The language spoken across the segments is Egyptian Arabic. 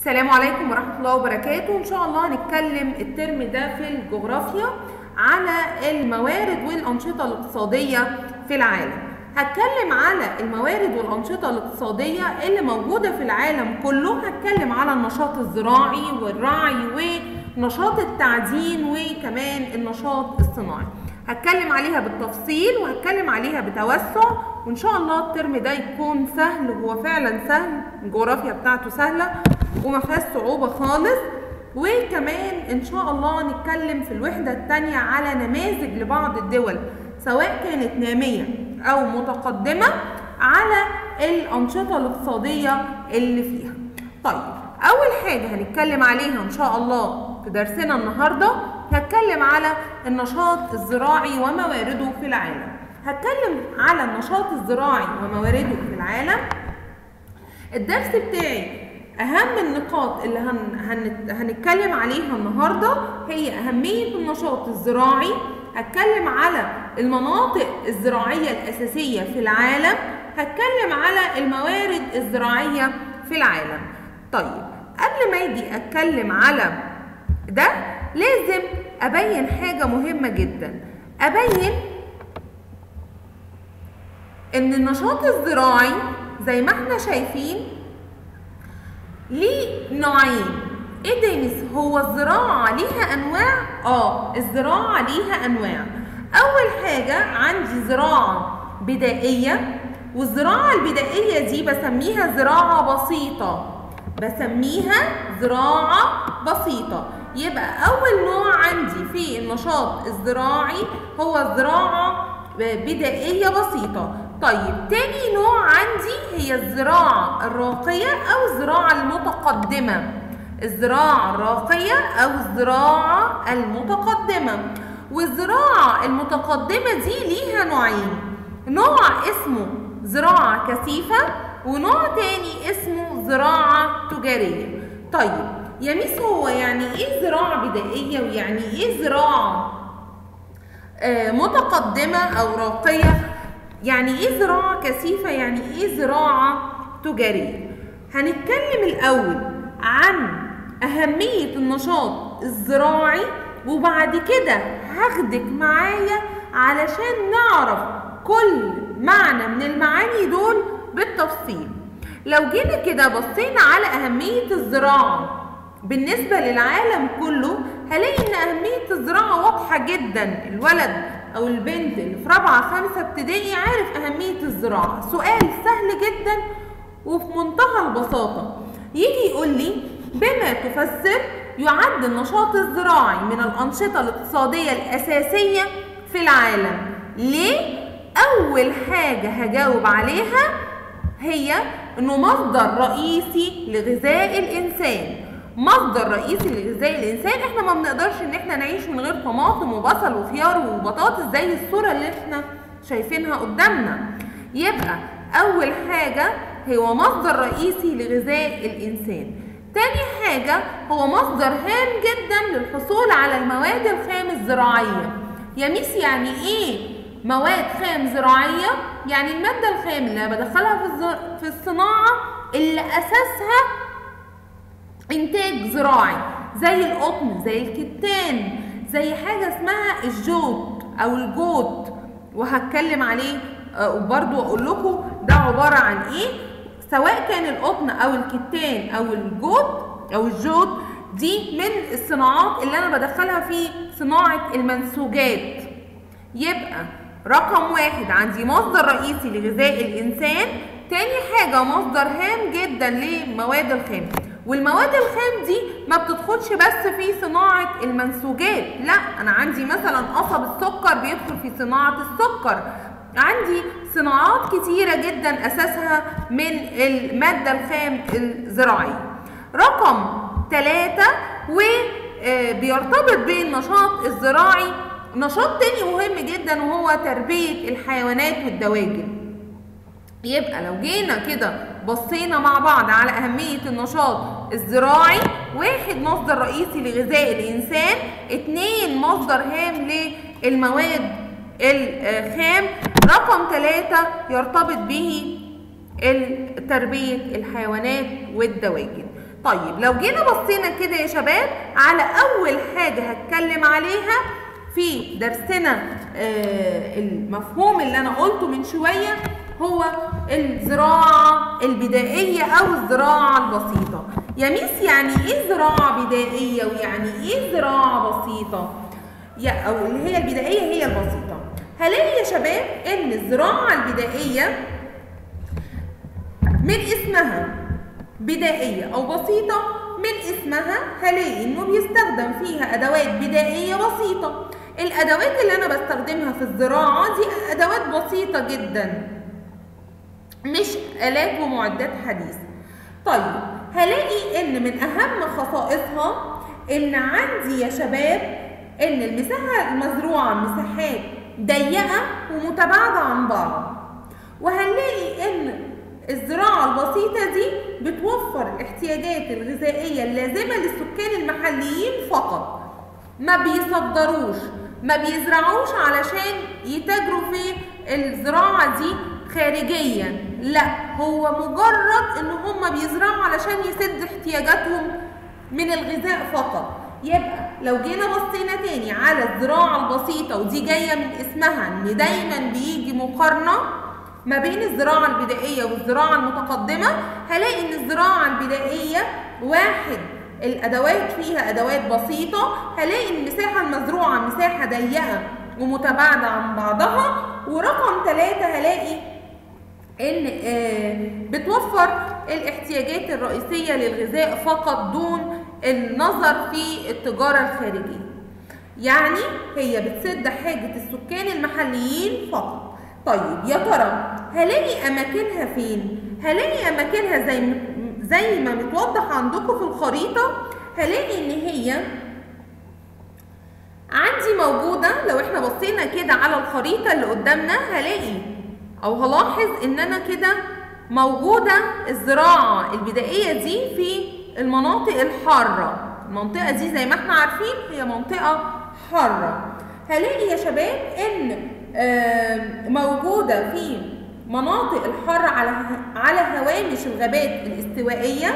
السلام عليكم ورحمة الله وبركاته إن شاء الله هنتكلم الترم ده في الجغرافيا على الموارد والأنشطة الاقتصادية في العالم هتكلم على الموارد والأنشطة الاقتصادية اللي موجودة في العالم كله هتكلم على النشاط الزراعي والرعي ونشاط التعدين وكمان النشاط الصناعي هتكلم عليها بالتفصيل وهتكلم عليها بتوسع وان شاء الله الترم ده يكون سهل وهو فعلا سهل الجغرافيا بتاعته سهله وما فيهاش صعوبه خالص وكمان ان شاء الله نتكلم في الوحده الثانيه على نماذج لبعض الدول سواء كانت ناميه او متقدمه على الانشطه الاقتصاديه اللي فيها طيب اول حاجه هنتكلم عليها ان شاء الله في درسنا النهارده هتكلم على النشاط الزراعي وموارده في العالم هتكلم على النشاط الزراعي وموارده في العالم الدرس بتاعي اهم النقاط اللي هن... هن... هنتكلم عليها النهارده هي اهميه النشاط الزراعي هتكلم على المناطق الزراعيه الاساسيه في العالم هتكلم على الموارد الزراعيه في العالم طيب قبل ما اجي اتكلم على ده لازم ابين حاجه مهمه جدا ابين ان النشاط الزراعي زي ما احنا شايفين ليه نوعين ايه ده يا هو الزراعه ليها انواع اه الزراعه ليها انواع اول حاجه عندي زراعه بدائيه والزراعه البدائيه دي بسميها زراعه بسيطه بسميها زراعه بسيطه يبقى اول نوع عندي في النشاط الزراعي هو الزراعه بدائيه بسيطه طيب تاني نوع عندي هي الزراعة الراقية أو الزراعة المتقدمة الزراعة الراقية أو الزراعة المتقدمة والزراعة المتقدمة دي ليها نوعين نوع اسمه زراعة كثيفة ونوع تاني اسمه زراعة تجارية طيب يا ميس هو يعني ايه زراعة بدائية ويعني ايه زراعة آه متقدمة أو راقية يعني ايه زراعة كثيفة يعني ايه زراعة تجارية هنتكلم الأول عن أهمية النشاط الزراعي وبعد كده هاخدك معايا علشان نعرف كل معنى من المعاني دول بالتفصيل لو جينا كده بصينا على أهمية الزراعة بالنسبة للعالم كله هلاقي إن أهمية الزراعة واضحة جدا الولد او البنت اللي في رابعه خمسه ابتدائي عارف اهميه الزراعه سؤال سهل جدا وفي منتهى البساطه يجي يقول لي بما تفسر يعد النشاط الزراعي من الانشطه الاقتصاديه الاساسيه في العالم ليه اول حاجه هجاوب عليها هي انه مصدر رئيسي لغذاء الانسان مصدر رئيسي لغذاء الانسان احنا ما بنقدرش ان احنا نعيش من غير طماطم وبصل وخيار وبطاطس زي الصوره اللي احنا شايفينها قدامنا يبقى اول حاجه هو مصدر رئيسي لغذاء الانسان تاني حاجه هو مصدر هام جدا للحصول على المواد الخام الزراعيه يا ميس يعني ايه مواد خام زراعيه يعني الماده الخام اللي انا بدخلها في الصناعه اللي اساسها انتاج زراعي زي القطن زي الكتان زي حاجة اسمها الجوت او الجوت وهتكلم عليه وبرضو اقول لكم ده عبارة عن ايه سواء كان القطن او الكتان او الجوت او الجوت دي من الصناعات اللي انا بدخلها في صناعة المنسوجات يبقى رقم واحد عندي مصدر رئيسي لغذاء الانسان تاني حاجة مصدر هام جدا لمواد الخام والمواد الخام دي ما بتدخلش بس في صناعة المنسوجات لا أنا عندي مثلا قصب السكر بيدخل في صناعة السكر عندي صناعات كتيرة جدا أساسها من المادة الخام الزراعية رقم ثلاثة وبيرتبط بالنشاط الزراعي نشاط تاني مهم جدا وهو تربية الحيوانات والدواجن يبقى لو جينا كده بصينا مع بعض على أهمية النشاط الزراعي واحد مصدر رئيسي لغذاء الإنسان اتنين مصدر هام للمواد الخام رقم ثلاثة يرتبط به تربية الحيوانات والدواجن طيب لو جينا بصينا كده يا شباب على اول حاجه هتكلم عليها في درسنا آه المفهوم اللي انا قلته من شويه هو الزراعه البدائيه او الزراعه البسيطه يا ميس يعني ايه زراعه بدائيه ويعني ايه زراعه بسيطه يا او اللي هي البدائيه هي البسيطه هلاقي يا شباب ان الزراعه البدائيه من اسمها بدائية أو بسيطة من اسمها هلاقي إنه بيستخدم فيها أدوات بدائية بسيطة الأدوات اللي أنا بستخدمها في الزراعة دي أدوات بسيطة جدا مش آلات ومعدات حديثة طيب هلاقي إن من أهم خصائصها إن عندي يا شباب إن المساحة المزروعة مساحات ضيقة ومتباعدة عن بعض وهنلاقي إن الزراعة البسيطة دي بتوفر الاحتياجات الغذائية اللازمة للسكان المحليين فقط ما بيصدروش ما بيزرعوش علشان يتاجروا في الزراعة دي خارجيا لا هو مجرد ان هم بيزرعوا علشان يسد احتياجاتهم من الغذاء فقط يبقى لو جينا بصينا تاني على الزراعة البسيطة ودي جاية من اسمها ان دايما بيجي مقارنة ما بين الزراعة البدائية والزراعة المتقدمة هلاقي ان الزراعة البدائية واحد الادوات فيها ادوات بسيطة هلاقي المساحة المزروعة مساحة ضيقة ومتباعدة عن بعضها ورقم ثلاثة هلاقي ان بتوفر الاحتياجات الرئيسية للغذاء فقط دون النظر في التجارة الخارجية يعني هي بتسد حاجة السكان المحليين فقط طيب يا ترى هلاقي اماكنها فين هلاقي اماكنها زي زي ما متوضح عندكم في الخريطه هلاقي ان هي عندي موجوده لو احنا بصينا كده على الخريطه اللي قدامنا هلاقي او هلاحظ ان انا كده موجوده الزراعه البدائيه دي في المناطق الحاره المنطقه دي زي ما احنا عارفين هي منطقه حاره هلاقي يا شباب ان موجودة في مناطق الحر على على هوامش الغابات الاستوائية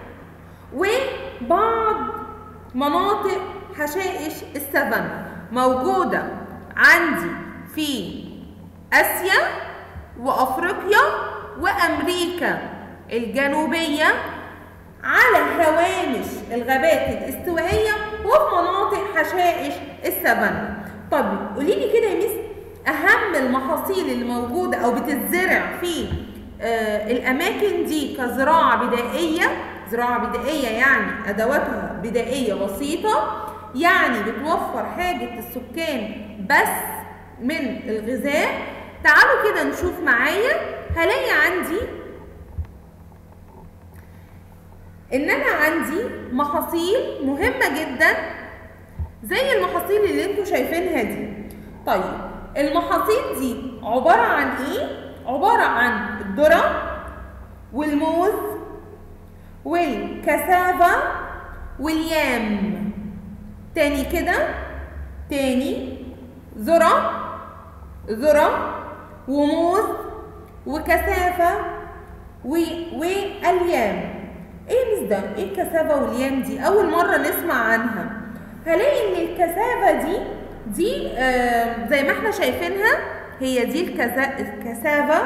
وبعض مناطق حشائش السافانا موجودة عندي في آسيا وأفريقيا وأمريكا الجنوبية على هوامش الغابات الاستوائية وفي مناطق حشائش السافانا طب قولي لي كده يا ميس اهم المحاصيل اللي موجوده او بتتزرع في آه الاماكن دي كزراعه بدائيه زراعه بدائيه يعني ادواتها بدائيه بسيطه يعني بتوفر حاجه السكان بس من الغذاء تعالوا كده نشوف معايا هلاقي عندي ان انا عندي محاصيل مهمه جدا زي المحاصيل اللي انتوا شايفينها دي طيب المحاصيل دي عبارة عن ايه؟ عبارة عن الذرة والموز والكسافة واليام تاني كده تاني ذرة ذرة وموز وكثافة و... واليام ايه مش ده ايه الكثافة واليام دي اول مرة نسمع عنها هلاقي ان الكثافة دي دي آه زي ما احنا شايفينها هي دي الكذا- الكثافة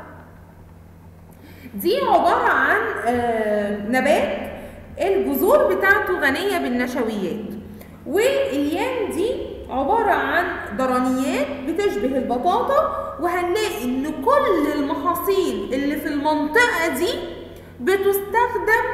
دي عبارة عن آه نبات الجذور بتاعته غنية بالنشويات واليام دي عبارة عن ضرنيات بتشبه البطاطا وهنلاقي ان كل المحاصيل اللي في المنطقة دي بتستخدم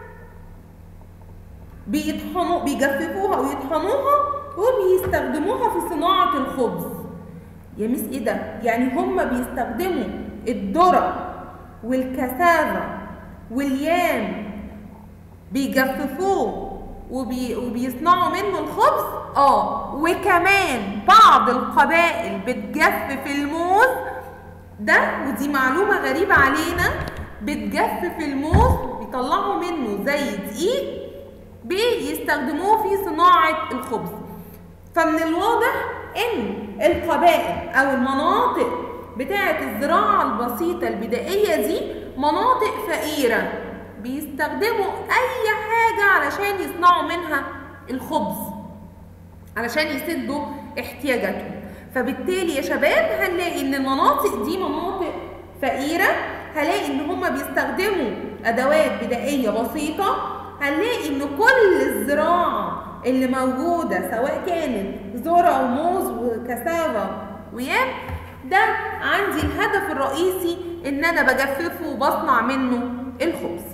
بيطحنوا بيجففوها ويطحنوها وبيستخدموها في صناعة الخبز يا ميس ايه ده؟ يعني هما بيستخدموا الذرة والكسافة واليام بيجففوه وبي... وبيصنعوا منه الخبز اه وكمان بعض القبائل بتجفف الموز ده ودي معلومة غريبة علينا بتجفف الموز بيطلعوا منه زي دقيق بيستخدموه في صناعة الخبز فمن الواضح ان القبائل او المناطق بتاعة الزراعة البسيطة البدائية دي مناطق فقيرة بيستخدموا اي حاجة علشان يصنعوا منها الخبز علشان يسدوا احتياجاتهم فبالتالي يا شباب هنلاقي ان المناطق دي مناطق فقيرة هلاقي ان هما بيستخدموا ادوات بدائية بسيطة هنلاقي ان كل الزراعة اللي موجودة سواء كانت ذرة وموز وكسافة وياب ده عندي الهدف الرئيسي ان انا بجففه وبصنع منه الخبز